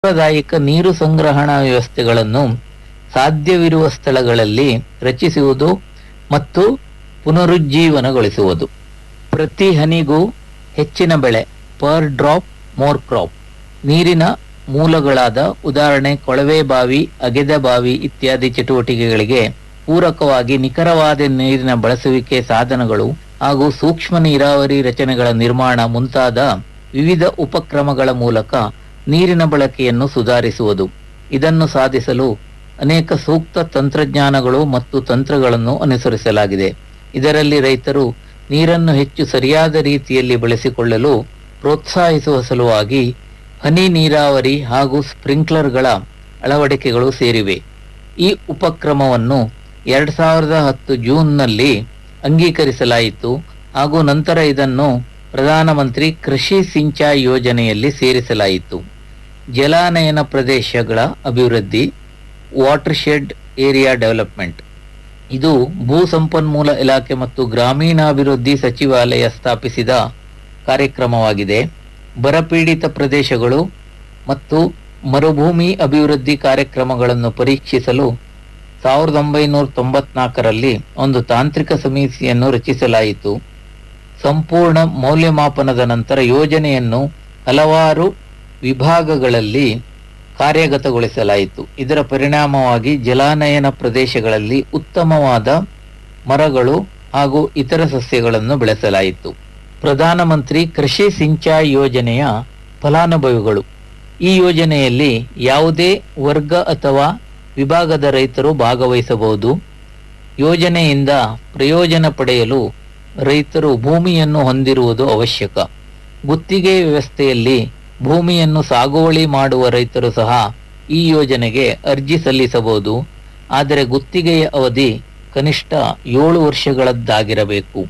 ಸಾಂಪ್ರದಾಯಿಕ ನೀರು ಸಂಗ್ರಹಣಾ ವ್ಯವಸ್ಥೆಗಳನ್ನು ಸಾಧ್ಯವಿರುವ ಸ್ಥಳಗಳಲ್ಲಿ ರಚಿಸುವುದು ಮತ್ತು ಪುನರುಜ್ಜೀವನಗೊಳಿಸುವುದು ಪ್ರತಿ ಹನಿಗೂ ಹೆಚ್ಚಿನ ಬೆಳೆ ಪರ್ ಡ್ರಾಪ್ ಮೋರ್ ಕ್ರಾಪ್ ನೀರಿನ ಮೂಲಗಳಾದ ಉದಾಹರಣೆ ಕೊಳವೆ ಬಾವಿ ಅಗೆದ ಬಾವಿ ಇತ್ಯಾದಿ ಚಟುವಟಿಕೆಗಳಿಗೆ ಪೂರಕವಾಗಿ ನಿಖರವಾದ ನೀರಿನ ಬಳಸುವಿಕೆ ಸಾಧನಗಳು ಹಾಗೂ ಸೂಕ್ಷ್ಮ ನೀರಾವರಿ ರಚನೆಗಳ ನಿರ್ಮಾಣ ಮುಂತಾದ ವಿವಿಧ ಉಪಕ್ರಮಗಳ ಮೂಲಕ ನೀರಿನ ಬಳಕೆಯನ್ನು ಸುಧಾರಿಸುವುದು ಇದನ್ನು ಸಾಧಿಸಲು ಅನೇಕ ಸೂಕ್ತ ತಂತ್ರಜ್ಞಾನಗಳು ಮತ್ತು ತಂತ್ರಗಳನ್ನು ಅನುಸರಿಸಲಾಗಿದೆ ಇದರಲ್ಲಿ ರೈತರು ನೀರನ್ನು ಹೆಚ್ಚು ಸರಿಯಾದ ರೀತಿಯಲ್ಲಿ ಬಳಸಿಕೊಳ್ಳಲು ಪ್ರೋತ್ಸಾಹಿಸುವ ಸಲುವಾಗಿ ಹನಿ ನೀರಾವರಿ ಹಾಗೂ ಸ್ಪ್ರಿಂಕ್ಲರ್ಗಳ ಅಳವಡಿಕೆಗಳು ಸೇರಿವೆ ಈ ಉಪಕ್ರಮವನ್ನು ಎರಡ್ ಸಾವಿರದ ಹತ್ತು ಜೂನ್ನಲ್ಲಿ ಅಂಗೀಕರಿಸಲಾಯಿತು ಹಾಗೂ ನಂತರ ಇದನ್ನು ಪ್ರಧಾನಮಂತ್ರಿ ಕೃಷಿ ಸಿಂಚಾಯಿ ಯೋಜನೆಯಲ್ಲಿ ಸೇರಿಸಲಾಯಿತು ಜಲಾನಯನ ಪ್ರದೇಶಗಳ ಅಭಿವೃದ್ಧಿ ವಾಟರ್ ಶೆಡ್ ಏರಿಯಾ ಡೆವಲಪ್ಮೆಂಟ್ ಇದು ಭೂ ಸಂಪನ್ಮೂಲ ಇಲಾಖೆ ಮತ್ತು ಗ್ರಾಮೀಣಾಭಿವೃದ್ಧಿ ಸಚಿವಾಲಯ ಸ್ಥಾಪಿಸಿದ ಕಾರ್ಯಕ್ರಮವಾಗಿದೆ ಬರಪೀಡಿತ ಪ್ರದೇಶಗಳು ಮತ್ತು ಮರುಭೂಮಿ ಅಭಿವೃದ್ಧಿ ಕಾರ್ಯಕ್ರಮಗಳನ್ನು ಪರೀಕ್ಷಿಸಲು ಸಾವಿರದ ಒಂಬೈನೂರ ತೊಂಬತ್ನಾಲ್ಕರಲ್ಲಿ ಒಂದು ತಾಂತ್ರಿಕ ಸಮಿತಿಯನ್ನು ರಚಿಸಲಾಯಿತು ಸಂಪೂರ್ಣ ಮೌಲ್ಯಮಾಪನದ ನಂತರ ಯೋಜನೆಯನ್ನು ಹಲವಾರು ವಿಭಾಗಗಳಲ್ಲಿ ಕಾರ್ಯಗತಗೊಳಿಸಲಾಯಿತು ಇದರ ಪರಿಣಾಮವಾಗಿ ಜಲಾನಯನ ಪ್ರದೇಶಗಳಲ್ಲಿ ಉತ್ತಮವಾದ ಮರಗಳು ಹಾಗೂ ಇತರ ಸಸ್ಯಗಳನ್ನು ಬೆಳೆಸಲಾಯಿತು ಪ್ರಧಾನಮಂತ್ರಿ ಕೃಷಿ ಸಿಂಚಾಯಿ ಯೋಜನೆಯ ಫಲಾನುಭವಿಗಳು ಈ ಯೋಜನೆಯಲ್ಲಿ ಯಾವುದೇ ವರ್ಗ ಅಥವಾ ವಿಭಾಗದ ರೈತರು ಭಾಗವಹಿಸಬಹುದು ಯೋಜನೆಯಿಂದ ಪ್ರಯೋಜನ ಪಡೆಯಲು ರೈತರು ಭೂಮಿಯನ್ನು ಹೊಂದಿರುವುದು ಅವಶ್ಯಕ ಗುತ್ತಿಗೆ ವ್ಯವಸ್ಥೆಯಲ್ಲಿ ಭೂಮಿಯನ್ನು ಸಾಗುವಳಿ ಮಾಡುವ ರೈತರು ಸಹ ಈ ಯೋಜನೆಗೆ ಅರ್ಜಿ ಸಲ್ಲಿಸಬಹುದು ಆದರೆ ಗುತ್ತಿಗೆಯ ಅವಧಿ ಕನಿಷ್ಠ ಏಳು ವರ್ಷಗಳದ್ದಾಗಿರಬೇಕು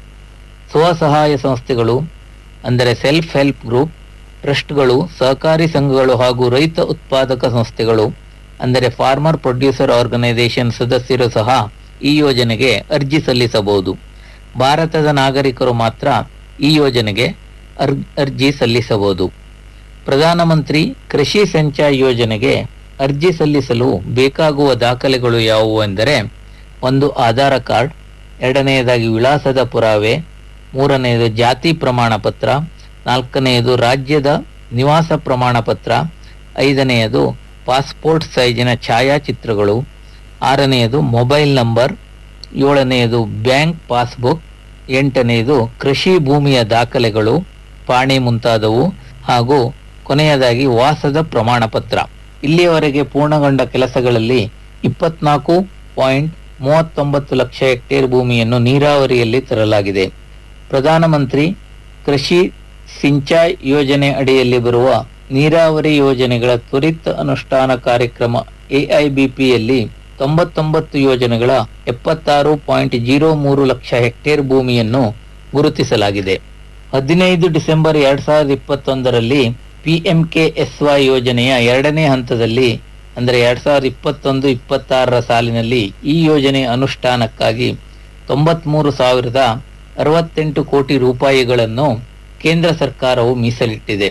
ಸ್ವಸಹಾಯ ಸಂಸ್ಥೆಗಳು ಅಂದರೆ ಸೆಲ್ಫ್ ಹೆಲ್ಪ್ ಗ್ರೂಪ್ ಟ್ರಸ್ಟ್ಗಳು ಸಹಕಾರಿ ಸಂಘಗಳು ಹಾಗೂ ರೈತ ಉತ್ಪಾದಕ ಸಂಸ್ಥೆಗಳು ಅಂದರೆ ಫಾರ್ಮರ್ ಪ್ರೊಡ್ಯೂಸರ್ ಆರ್ಗನೈಸೇಷನ್ ಸದಸ್ಯರು ಸಹ ಈ ಯೋಜನೆಗೆ ಅರ್ಜಿ ಸಲ್ಲಿಸಬಹುದು ಭಾರತದ ನಾಗರಿಕರು ಮಾತ್ರ ಈ ಯೋಜನೆಗೆ ಅರ್ ಅರ್ಜಿ ಸಲ್ಲಿಸಬಹುದು ಪ್ರಧಾನಮಂತ್ರಿ ಕೃಷಿ ಸಿಂಚಾಯಿ ಯೋಜನೆಗೆ ಅರ್ಜಿ ಸಲ್ಲಿಸಲು ಬೇಕಾಗುವ ದಾಖಲೆಗಳು ಯಾವುವು ಎಂದರೆ ಒಂದು ಆಧಾರ ಕಾರ್ಡ್ ಎರಡನೆಯದಾಗಿ ವಿಳಾಸದ ಪುರಾವೆ ಮೂರನೆಯದು ಜಾತಿ ಪ್ರಮಾಣ ಪತ್ರ ನಾಲ್ಕನೆಯದು ರಾಜ್ಯದ ನಿವಾಸ ಪ್ರಮಾಣ ಪತ್ರ ಐದನೆಯದು ಪಾಸ್ಪೋರ್ಟ್ ಸೈಜಿನ ಛಾಯಾಚಿತ್ರಗಳು ಆರನೆಯದು ಮೊಬೈಲ್ ನಂಬರ್ ಏಳನೆಯದು ಬ್ಯಾಂಕ್ ಪಾಸ್ಬುಕ್ ಎಂಟನೆಯದು ಕೃಷಿ ಭೂಮಿಯ ದಾಖಲೆಗಳು ಪಾಣಿ ಮುಂತಾದವು ಹಾಗೂ ಕೊನೆಯದಾಗಿ ವಾಸದ ಪ್ರಮಾಣ ಪತ್ರ ಇಲ್ಲಿಯವರೆಗೆ ಪೂರ್ಣಗೊಂಡ ಕೆಲಸಗಳಲ್ಲಿ ಇಪ್ಪತ್ನಾಲ್ಕು ಪಾಯಿಂಟ್ ಮೂವತ್ತೊಂಬತ್ತು ಲಕ್ಷ ಹೆಕ್ಟೇರ್ ಭೂಮಿಯನ್ನು ನೀರಾವರಿಯಲ್ಲಿ ತರಲಾಗಿದೆ ಪ್ರಧಾನಮಂತ್ರಿ ಕೃಷಿ ಸಿಂಚಾಯಿ ಯೋಜನೆ ಅಡಿಯಲ್ಲಿ ಬರುವ ನೀರಾವರಿ ಯೋಜನೆಗಳ ತ್ವರಿತ ಅನುಷ್ಠಾನ ಕಾರ್ಯಕ್ರಮ ಎಐಬಿಪಿಯಲ್ಲಿ ತೊಂಬತ್ತೊಂಬತ್ತು ಯೋಜನೆಗಳ ಎಪ್ಪತ್ತಾರು ಪಾಯಿಂಟ್ ಜೀರೋ ಮೂರು ಲಕ್ಷ ಹೆಕ್ಟೇರ್ ಭೂಮಿಯನ್ನು ಗುರುತಿಸಲಾಗಿದೆ ಹದಿನೈದು ಡಿಸೆಂಬರ್ ಎರಡ್ ಸಾವಿರದ ಇಪ್ಪತ್ತೊಂದರಲ್ಲಿ ಪಿಎಂಕೆಎಸ್ವೈ ಯೋಜನೆಯ ಎರಡನೇ ಹಂತದಲ್ಲಿ ಅಂದರೆ ಎರಡ್ ಸಾವಿರದ ಇಪ್ಪತ್ತೊಂದು ಇಪ್ಪತ್ತಾರರ ಸಾಲಿನಲ್ಲಿ ಈ ಯೋಜನೆ ಅನುಷ್ಠಾನಕ್ಕಾಗಿ ತೊಂಬತ್ಮೂರು ಸಾವಿರದ ಅರವತ್ತೆಂಟು ಕೋಟಿ ರೂಪಾಯಿಗಳನ್ನು ಕೇಂದ್ರ ಸರ್ಕಾರವು ಮೀಸಲಿಟ್ಟಿದೆ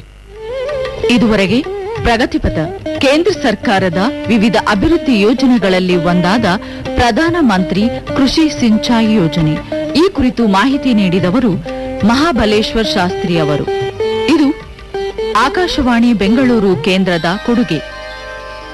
ಇದುವರೆಗೆ ಪ್ರಗತಿಪಥ ಕೇಂದ್ರ ಸರ್ಕಾರದ ವಿವಿಧ ಅಭಿವೃದ್ಧಿ ಯೋಜನೆಗಳಲ್ಲಿ ಒಂದಾದ ಪ್ರಧಾನ ಮಂತ್ರಿ ಕೃಷಿ ಸಿಂಚಾಯಿ ಯೋಜನೆ ಈ ಕುರಿತು ಮಾಹಿತಿ ನೀಡಿದವರು ಮಹಾಬಲೇಶ್ವರ್ ಶಾಸ್ತ್ರಿ ಅವರು ಇದು ಆಕಾಶವಾಣಿ ಬೆಂಗಳೂರು ಕೇಂದ್ರದ ಕೊಡುಗೆ